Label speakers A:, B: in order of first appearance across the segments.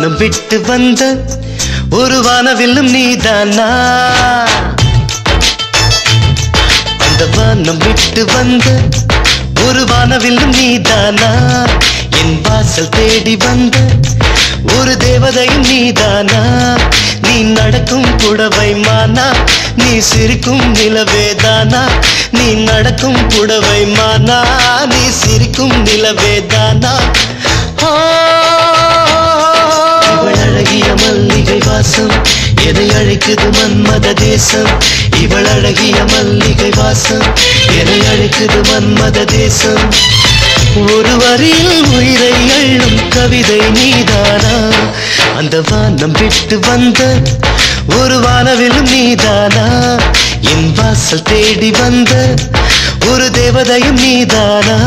A: வானம் விட்டு வந்த ஒரு வானவில்லும் நீதானா அந்த வானம் விட்டு வந்த ஒரு வானவில்லும் நீதானா என் வாசல் தேடி வந்த ஒரு தேவதையும் நீதானா நீ நடக்கும் புடவை மானா நீ சிரிக்கும் நிலவேதானா நீ நடக்கும் புடவை மானா நீ சிரிக்கும் நிலவேதானா ஆ, இவள் அழகிய மல்லிகை வாசம் எதை அழைக்குது மன்மத தேசம் இவள் அழகிய மல்லிகை வாசம் எதை அழைக்குது மன்மத தேசம் ஒரு வரியில் உயிரை அள்ளும் கவிதை நீதானா அந்த வானம் விட்டு வந்த ஒரு வானவிலும் நீதானா என் வாசல் தேடி வந்த ஒரு தேவதையும் நீதானா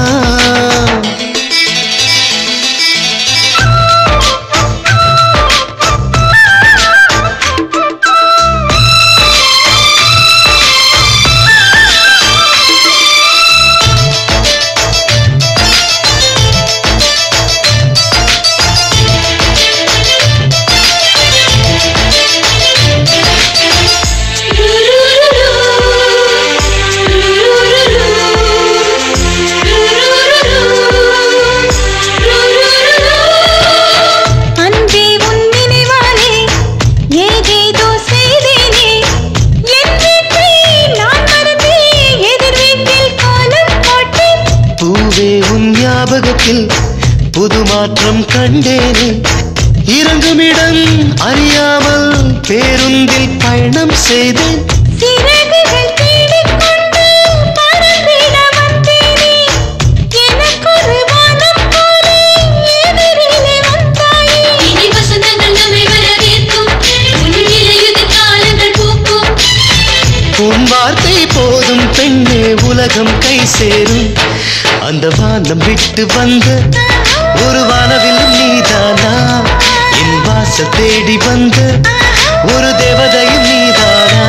B: அன்பே உன் நினைவாலே ஏதேதோ செய்தேனே என் வீட்டை நான் மறந்தே எதிர் வீட்டில் கோலம் போட்டேன்
A: பூவே உன் ஞாபகத்தில் புது மாற்றம் கண்டேனே இறங்குமிடம் அறியாமல் பேருந்தில் பயணம் செய்தேன்
B: சிறகுகள் தேடிக்கொண்டு பறந்திட வந்தேனே எனக்கொரு வானம் போலே எதிரிலே வந்தாயே
C: இனி வசந்தங்கள் நம்மை வரவேற்கும் உன் இலையுதிர் காலங்கள் பூக்கும்
A: உன் வார்த்தை போதும் பெண்ணே உலகம் கை சேரும் அந்த வானம் விட்டு வந்த ஒரு வானவிலும் நீதானா என் வாசல் தேடி வந்த ஒரு தேவதையும் நீதானா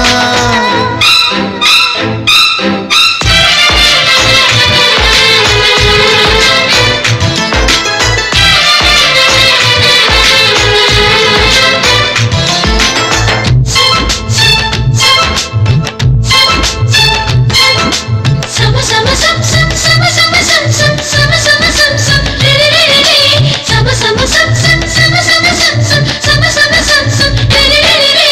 C: சம சம சம் சம் சம சம சம் சம் சம சம சம் சம் ரே ரே ரே ரே சம சம சம் சம் சம சம சம் சம் சம சம சம் சம் ரே ரே ரே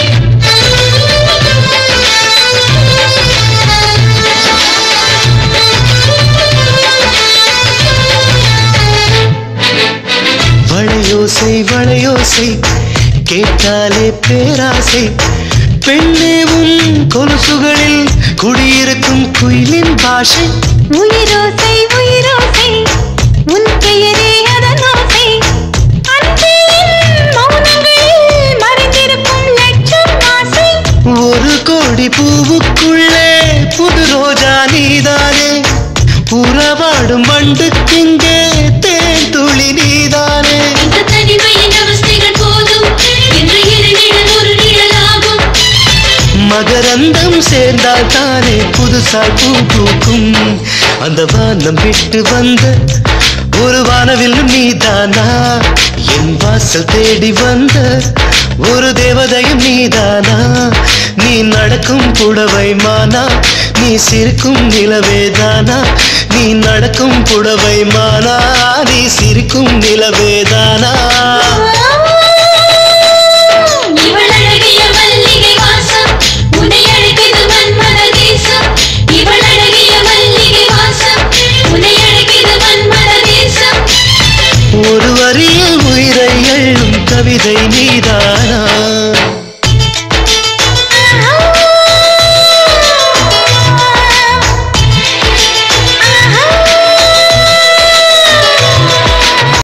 A: வளையோசை வளையோசை கேட்டாலே பேராசை பெண்ணே உன் கொலுசுகளில் குடியிருக்கும் குயிலின் பாஷை
B: உயிரோசை உயிரோசை உன் பெயரே அதன் ஓசை அன்பே என் மௌனங்களில் மறைந்திருக்கும் லட்சம் ஆசை
A: ஒரு கோடி பூவுக்குள்ளே புது ரோஜா நீதானே உறவாடும் வண்டுக்கிங்கே தேன் துளி நீதானே
C: இந்த தனிமையின் அவஸ்தைகள் போதும் என்று இரு நிழல் ஒரு நிழலாகும்
A: மகரந்தம் சேர்ந்தால் தானே புதுசாய் பூ பூக்கும் அந்த வானம் விட்டு வந்த ஒரு வானவில் நீதானா என் வாசல் தேடி வந்த ஒரு தேவதையும் நீதானா நீ நடக்கும் புடவை மானா நீ சிரிக்கும் நிலவேதானா நீ நடக்கும் புடவை மானா நீ சிரிக்கும் நிலவேதானா
C: இவள் அழகிய மல்லிகை வாசம் உன்னை அழைக்குது மன்மத தேசம் இவள் அழகிய மல்லிகை வாசம் உன்னை அழைக்குது மன்மத தேசம்
A: ஒரு வரியில் உயிரை எள்ளும் கவிதை நீ